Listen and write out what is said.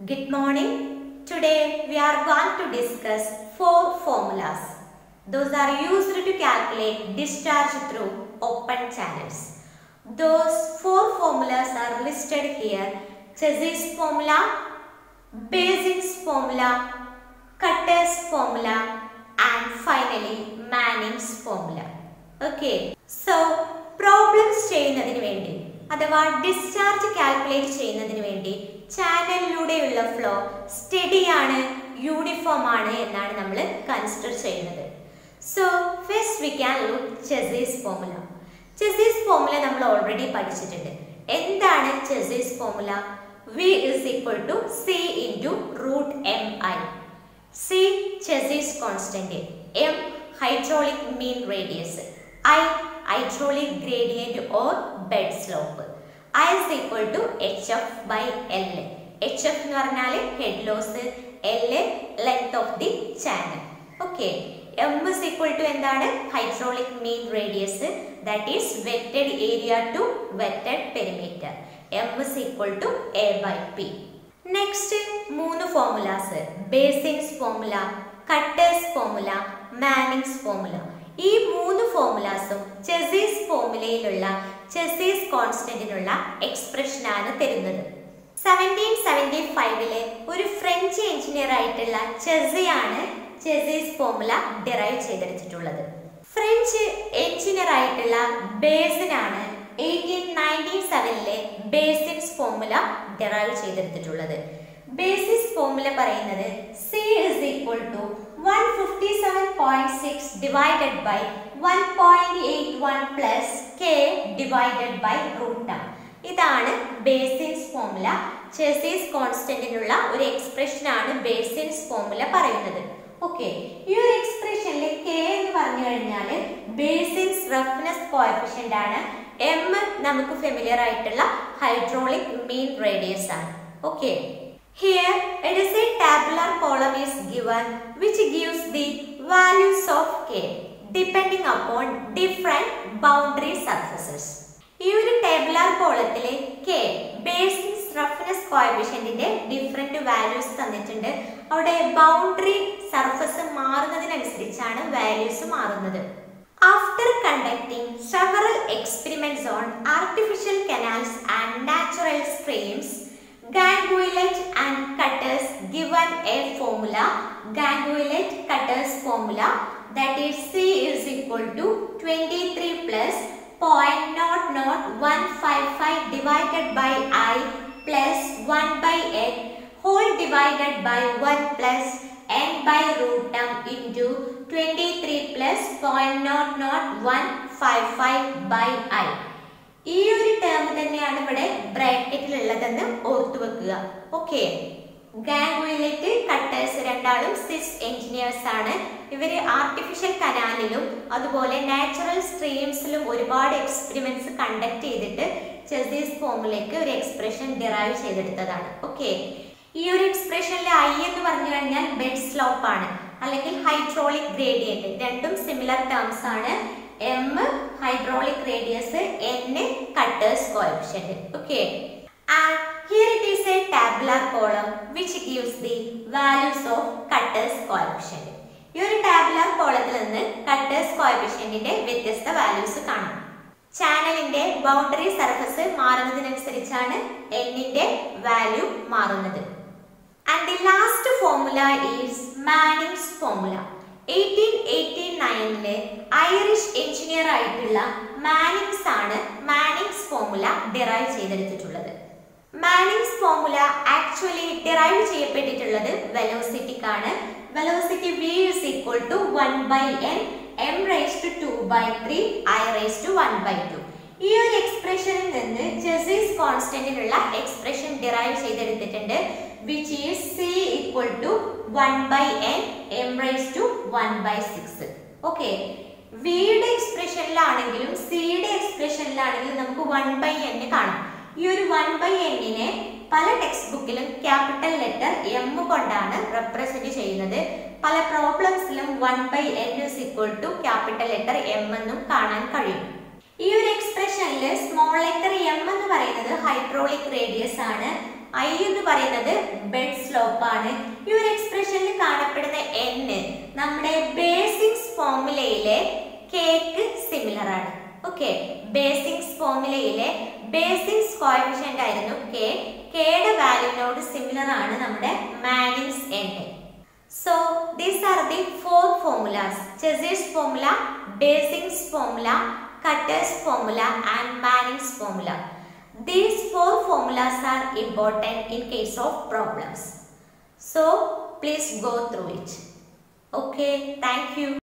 Good morning. Today we are going to discuss four formulas. Those are used to calculate discharge through open channels. Those four formulas are listed here. Chassis formula, Basing's formula, Cutter's formula and finally Manning's formula. Okay. So problems ചെയ്യുന്നതിന് വേണ്ടി അഥവാ discharge calculate ചെയ്യുന്നതിന് വേണ്ടി ചാനലിലൂടെയുള്ള flow study ആണ് uniform ആണ് എന്നാണ് നമ്മൾ കൺസിഡർ ചെയ്യുന്നത് so first we can look Chezy's formula Chezy's formula നമ്മൾ ഓൾറെഡി പഠിച്ചിട്ടുണ്ട് എന്താണ് Chezy's formula V is equal to C into root M I C Chezy's constant M hydraulic mean radius I hydraulic gradient or bed slope. I is equal to HF by L. HF എന്ന് പറഞ്ഞാൽ head loss L length of the channel okay M is equal to എന്താണ് hydraulic mean radius that is wetted area to wetted perimeter M is equal to A by P next മൂന്ന് formulas Bazin's formula Kutter's formula Manning's formula ഈ മൂന്ന് ഫോമുലാസും Chezy's ഫോമുലയിലുള്ള Chezy's കോൺസ്റ്റന്റിനുള്ള എക്സ്പ്രഷനാണ് തരുന്നത് seventeen seventy ഫൈവിലെ ഒരു French engineer ആയിട്ടുള്ള ചെസിയാണ് Chezy's formula derive ചെയ്തെടുത്തിട്ടുള്ളത് French engineer ആയിട്ടുള്ള ബേസിനാണ് എയ്റ്റീൻ നയൻറ്റീൻ സെവനിലെ ബേസിൻസ് ഫോമുല ഡിറൈവ് ചെയ്തെടുത്തിട്ടുള്ളത് ബേസിസ് ഫോമുല പറയുന്നത് C is equal to one fifty seven point six divided by one point eight one plus K divided by root ഇതാണ് Bazin's formula Chezy's കോൺസ്റ്റന്റിനുള്ള ഒരു expression ആണ് basins formula പറയുന്നത് okay ഈ ഒരു എക്സ്പ്രഷനിൽ കെ എന്ന് പറഞ്ഞു കഴിഞ്ഞാൽ ബേസിൻസ് റഫ്നെസ് കോഎഫിഷ്യന്റ് ആണ് എം നമുക്ക് ഫെമിലിയർ ആയിട്ടുള്ള ഹൈഡ്രോളിക് മീൻ റേഡിയസ് ആണ് okay Here it is a tabular column is given which gives the values of k depending upon different boundary surfaces. ഈ ഒരു ടേബിളാർ കോളത്തിലെ കെ ബേസിസ് റഫ്നെസ് കോയഫിഷ്യന്റിന്റെ different values തന്നിട്ടുണ്ട് അവിടെ boundary surface മാറുന്നതിനനുസരിച്ചാണ് values മാറുന്നത് after conducting several experiments on artificial canals and natural streams Ganguillet and Cutter's given a formula, Ganguillet Cutter's formula that is C is equal to 23 plus 0.00155 divided by I plus 1 by n whole divided by 1 plus n by root term into 23 plus 0.00155 by I. ഈ ഒരു term തന്നെയാണ് ഇവിടെ ബ്രാക്കറ്റിൽ ഉള്ളതെന്ന് ഓർത്തു വെക്കുക okay ഗാംഗുയിലേക്ക് cutters രണ്ടാളും സിസ് engineers ആണ് ഇവർ ആർട്ടിഫിഷ്യൽ കനാലിലും അതുപോലെ നാച്ചുറൽ സ്ട്രീംസിലും ഒരുപാട് എക്സ്പെരിമെന്റ്സ് കണ്ടക്ട് ചെയ്തിട്ട് ചെസീസ് ഫോമിലേക്ക് ഒരു എക്സ്പ്രഷൻ ഡിറൈവ് ചെയ്തെടുത്തതാണ് ഓക്കെ ഈ ഒരു എക്സ്പ്രഷനിൽ ഐ എന്ന് പറഞ്ഞു കഴിഞ്ഞാൽ ബെഡ് സ്ലോപ്പ് ആണ് അല്ലെങ്കിൽ ഹൈഡ്രോളിക് ഗ്രേഡിയന്റ് രണ്ടും സിമിലർ ടേംസ് ആണ് M hydraulic radius N Kutter's coefficient okay and here it is a tabular column which gives the values of Kutter's coefficient ഈ ഒരു ടാബുലാർ കോളത്തിൽ നിന്ന് കട്ടേഴ്സ് കോഎഫിഷ്യന്റിന്റെ വ്യത്യസ്ത വാല്യൂസ് കാണാം ചാനലിന്റെ ബൗണ്ടറി സർഫസ് മാറുന്നതിനനുസരിച്ചാണ് എന്നിന്റെ വാല്യൂ മാറുന്നത് and the last formula is Manning's formula eighteen eighty നയനിലെ ഐറിഷ് എഞ്ചിനീയർ ആയിട്ടുള്ള മാനിങ്സ് ആണ് മാനിങ്സ് ഫോർമുല ഡിറൈവ് ചെയ്തെടുത്തിട്ടുള്ളത് മാനിങ്സ് ഫോർമുല ആക്ച്വലി ഡിറൈവ് ചെയ്യപ്പെട്ടിട്ടുള്ളത് വെലോസിറ്റിക്കാണ് velocity V is equal to one by N M raise to two by three I raise to one by two ഈ ഒരു എക്സ്പ്രഷനിൽ നിന്ന് ജെസീസ് കോൺസ്റ്റന്റിനുള്ള എക്സ്പ്രഷൻ ഡിറൈവ് ചെയ്തെടുത്തിട്ടുണ്ട് which is C equal to one by N M raise to one by six okay വിയുടെ എക്സ്പ്രഷനിലാണെങ്കിലും സിയുടെ എക്സ്പ്രഷനിലാണെങ്കിലും നമുക്ക് വൺ ബൈ എൻ കാണാം ഈ ഒരു വൺ ബൈ എന്നിനെ പല ടെക്സ്റ്റ് ബുക്കിലും ക്യാപിറ്റൽ ലെറ്റർ എം കൊണ്ടാണ് റെപ്രസെന്റ് ചെയ്യുന്നത് പല പ്രോബ്ലംസിലും one by n is equal to capital letter M എന്നും കാണാൻ കഴിയും ഈ ഒരു എക്സ്പ്രഷനിൽ സ്മോൾ ലെറ്റർ എം എന്ന് പറയുന്നത് ഹൈഡ്രോളിക് റേഡിയസ് ആണ് ഐ എന്ന് പറയുന്നത് ബെഡ് സ്ലോപ്പ് ആണ് ഈ ഒരു എക്സ്പ്രഷനിൽ കാണപ്പെടുന്ന n നമ്മുടെ ബേസിക്സ് ഫോർമുലയിലെ കേക്ക് സിമിലർ ആണ് ഓക്കെ ബേസിക്സ് ഫോർമുലയിലെ ബേസിക്സ് കോഎഫിഷ്യന്റ് ആയിരുന്നു കെ കെയുടെ വാല്യൂവിനോട് സിമിലർ ആണ് നമ്മുടെ Manning's n so these are the four formulas Chesser's formula basics formula Cutter's formula and Manning's formula These four formulas are important in case of problems. So, please go through it. Okay, thank you.